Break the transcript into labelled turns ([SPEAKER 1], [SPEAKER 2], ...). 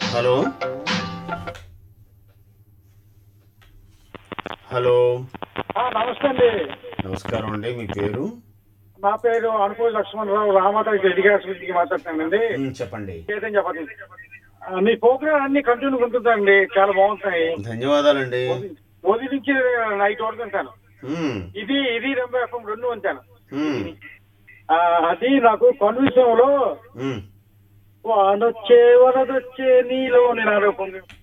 [SPEAKER 1] Hello hello
[SPEAKER 2] ఆ, నమస్తే అండి
[SPEAKER 1] నమస్కారం అండి మీ పేరు
[SPEAKER 2] నా పేరు అనుకూల లక్ష్మణరావు రామాత ఎడ్యుకేషన్ గురించి మాట్లాడుతానండి
[SPEAKER 1] మ్, చెప్పండి
[SPEAKER 2] ఏదైనా చెప్పండి ఆ, మీ ప్రోగ్రామ్ అన్ని కంటిన్యూ ఉంటుందండి చాలా బాగుంటాయి
[SPEAKER 1] ధన్యవాదాలండి
[SPEAKER 2] ఉదయం నుంచి నైట్ వరకు ఉంటాను
[SPEAKER 1] మ్,
[SPEAKER 2] ఇది ఇది రెండు ఎఫ్ఎం రెండు ఉంటాను
[SPEAKER 1] మ్,
[SPEAKER 2] ఆ, అది నాకు కన్విషంలో
[SPEAKER 1] మ్.
[SPEAKER 2] వానొచ్చే వరదొచ్చే నీలో నేను ఆరోపణ